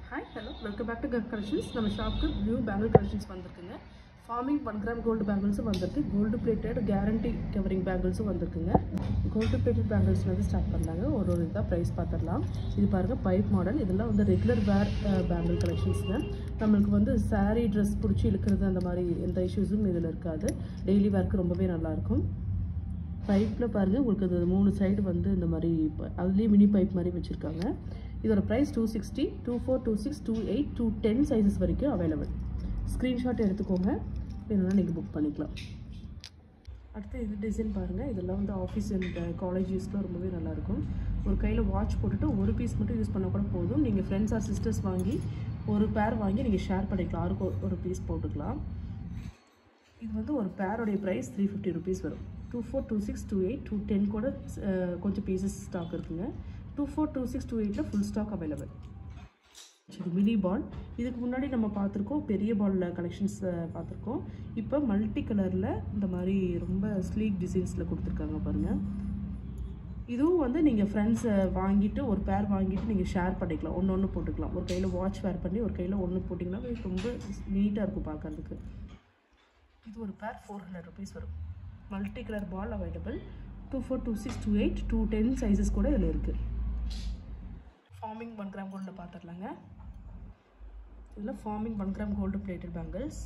hi hello welcome back to cut collections நம்ம ஷாப்க்கு new bangle collections வந்திருக்குங்க forming one gram gold பேங்கிள்ஸும் வந்திருக்கு கோல்டு பிளேட்டட் கேரண்டி கவரிங் பேங்கிள்ஸும் வந்திருக்குங்க கோல்டு பிளேட்டட் பேங்கிள்ஸ்லேருந்து ஸ்டார்ட் பண்ணாங்க ஒரு ஒரு இதாக ப்ரைஸ் பார்த்துடலாம் இது பாருங்கள் பைப் மாடல் இதெல்லாம் வந்து ரெகுலர் வேர் பேங்கிள் கலெக்ஷன்ஸுங்க நம்மளுக்கு வந்து saree ட்ரெஸ் பிடிச்சி இழுக்கிறது அந்த மாதிரி எந்த இஷ்யூஸும் இதில் இருக்காது டெய்லி வேர்க்கு ரொம்பவே நல்லாயிருக்கும் பைப்பில் பாருங்கள் உங்களுக்கு அது மூணு சைடு வந்து இந்த மாதிரி ப- அதுலேயே மினி பைப் மாதிரி வச்சுருக்காங்க இதோட price two sixty two four two six two eight two ten sizes வரைக்கும் அவைலபிள் ஸ்க்ரீன்ஷாட் எடுத்துக்கோங்க வேணும்னா நீங்கள் புக் பண்ணிக்கலாம் அடுத்து இது டிசைன் பாருங்கள் இதெல்லாம் வந்து ஆஃபீஸ் அண்ட் காலேஜ் யூஸ்க்குலாம் ரொம்பவே நல்லாயிருக்கும் ஒரு கையில் வாட்ச் போட்டுட்டு ஒரு பீஸ் மட்டும் யூஸ் பண்ணால் கூட போதும் நீங்கள் ஃப்ரெண்ட்ஸ் ஆர் சிஸ்டர்ஸ் வாங்கி ஒரு பேர் வாங்கி நீங்கள் ஷேர் பண்ணிக்கலாம் ஆருக்கு ஒரு- ஒரு பீஸ் போட்டுக்கலாம் இது வந்து ஒரு பேரோடைய ப்ரைஸ் த்ரீ ஃபிஃப்டி ருபீஸ் வரும் two four two six two eight two ten கூட அஹ், கொஞ்சம் பீசஸ் ஸ்டாக் இருக்குங்க two four two six two எயிட்டில் ஃபுல் ஸ்டாக் அவைலபிள் சரி மினி பால் இதுக்கு முன்னாடி நம்ம பார்த்துருக்கோம் பெரிய பாலில் கலெக்ஷன்ஸ் பார்த்துருக்கோம் இப்போ மல்டி கலரில் இந்த மாதிரி ரொம்ப ஸ்லீக் டிசைன்ஸில் கொடுத்துருக்காங்க பாருங்கள் இதுவும் வந்து நீங்கள் ஃப்ரெண்ட்ஸை வாங்கிட்டு ஒரு பேர் வாங்கிட்டு நீங்கள் ஷேர் பண்ணிக்கலாம் ஒன்று ஒன்று போட்டுக்கலாம் ஒரு கையில் வாட்ச் வேர் பண்ணி ஒரு கையில் ஒன்று போட்டிங்கன்னா ரொம்ப நீட்டாக இருக்கும் பார்க்கறதுக்கு இது ஒரு பேர் ஃபோர் ஹண்ட்ரட் ருபீஸ் வரும் multi colour ball available two four two six two eight two ten sizes கூட இதில் இருக்குது ஃபார்மிங் ஒன் கிராம் கோல்டில் பார்த்துடலாங்க இதில் forming one gram gold plated bangles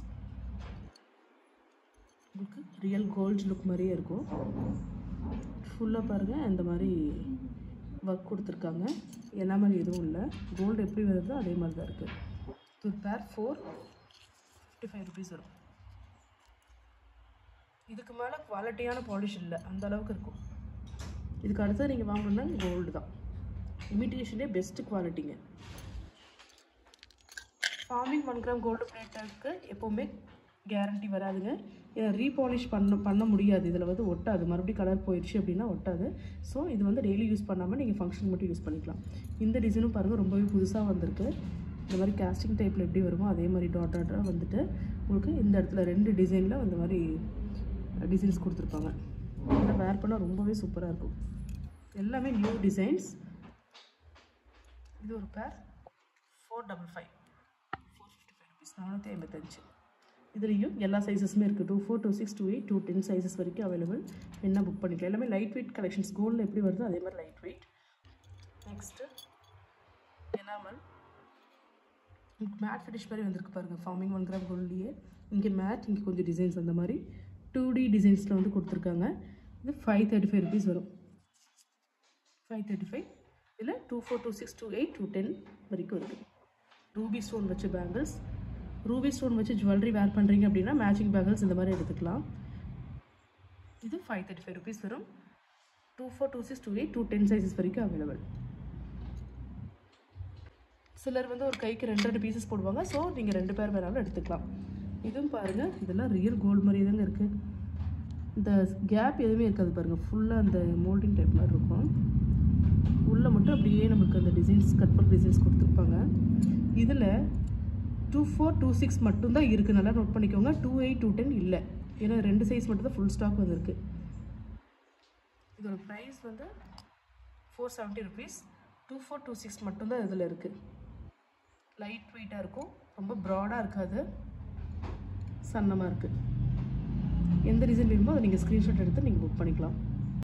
உங்களுக்கு ரியல் கோல்டு லுக் மாதிரியே இருக்கும் ஃபுல்லாக பாருங்கள் இந்த மாதிரி ஒர்க் கொடுத்துருக்காங்க என்ன மாதிரி எதுவும் இல்லை கோல்டு எப்படி வருதோ அதே மாதிரி தான் இருக்குது ஒரு pair four fifty five rupees வரும் இதுக்கு மேலே குவாலிட்டியான பாலிஷ் இல்லை அந்த அளவுக்கு இருக்கும் இதுக்கு அடுத்தது நீங்கள் வாங்கணும்னா கோல்டு தான் இமிட்டேஷனே பெஸ்ட்டு குவாலிட்டிங்க ஃபார்மிங் ஒன் கிராம் கோல்டு பிளேட்டருக்கு எப்போவுமே கேரண்டி வராதுங்க ரீபாலிஷ் பண்ண பண்ண முடியாது இதில் வந்து ஒட்டாது மறுபடியும் கலர் போயிடுச்சு அப்படின்னா ஒட்டாது ஸோ இது வந்து டெய்லி யூஸ் பண்ணாமல் நீங்கள் ஃபங்க்ஷன் மட்டும் யூஸ் பண்ணிக்கலாம் இந்த டிசைனும் பாருங்கள் ரொம்பவே புதுசாக வந்திருக்கு இந்த மாதிரி கேஸ்டிங் டைப்பில் எப்படி வருமோ அதே மாதிரி டாட் டாட்டாக வந்துட்டு உங்களுக்கு இந்த இடத்துல ரெண்டு டிசைனில் இந்த மாதிரி டிசைன்ஸ் கொடுத்துருப்பாங்க இதெல்லாம் வேர் பண்ணால் ரொம்பவே சூப்பராக இருக்கும் எல்லாமே நியூ டிசைன்ஸ் இது ஒரு pair four double five four fifty five rupees நானூற்றி ஐம்பத்தஞ்சு இதுலேயும் எல்லா சைஸஸுமே இருக்குது two four two six two eight two ten sizes வரைக்கும் அவைலபிள் என்ன புக் பண்ணிக்கலாம் எல்லாமே லைட் வெயிட் கலெக்ஷன்ஸ் கோல்டில் எப்படி வருதோ அதே மாதிரி light weight next enamel matte finish மாதிரி வந்திருக்கு பாருங்கள் ஃபார்மிங் ஒன் கிராம் கோல்ட்லேயே இங்கே மேட் இங்கே கொஞ்சம் டிசைன்ஸ் அந்த மாதிரி டூ டி டிசைன்ஸில் வந்து கொடுத்துருக்காங்க இது ஃபைவ் தேர்ட்டி ஃபைவ் ருபீஸ் வரும் ஃபைவ் தேர்ட்டி ஃபைவ் இதில் two four two six two eight two ten வரைக்கும் இருக்குது ரூபி ஸ்டோன் வச்ச பேங்கிள்ஸ் ரூபி ஸ்டோன் வச்சு ஜுவல்லரி வேர் பண்ணுறீங்க அப்படின்னா மேட்சிங் பேங்கிள்ஸ் இந்த மாதிரி எடுத்துக்கலாம் இது ஃபைவ் தேர்ட்டி ஃபைவ் ருபீஸ் வரும் two four two six two eight two ten sizes வரைக்கும் அவைலபிள் சிலர் வந்து ஒரு கைக்கு ரெண்டு ரெண்டு பீசஸ் போடுவாங்க ஸோ நீங்கள் ரெண்டு பேர் வேணாலும் எடுத்துக்கலாம் இதுவும் பாருங்கள் இதெல்லாம் ரியல் கோல்டு மாதிரி தாங்க இருக்குது இந்த கேப் எதுவுமே இருக்காது பாருங்கள் ஃபுல்லாக அந்த மோல்டிங் டைப் மாதிரி இருக்கும் உள்ளே மட்டும் அப்படியே நமக்கு அந்த டிசைன்ஸ் கட் பண்ண டிசைன்ஸ் கொடுத்துருப்பாங்க இதில் டூ ஃபோர் டூ சிக்ஸ் மட்டும்தான் இருக்குது நல்லா நோட் பண்ணிக்கோங்க டூ எயிட் டூ டென் இல்லை ஏன்னா ரெண்டு சைஸ் மட்டும் தான் ஃபுல் ஸ்டாக் வந்திருக்கு இதோட ப்ரைஸ் வந்து four seventy rupees two four two six மட்டும்தான் இதில் இருக்குது லைட் வெயிட்டாக இருக்கும் ரொம்ப ப்ராடாக இருக்காது சன்னமாக இருக்குது எந்த டிசைன் வேணுமோ அதை நீங்கள் ஸ்க்ரீன்ஷாட் எடுத்து நீங்கள் புக் பண்ணிக்கலாம்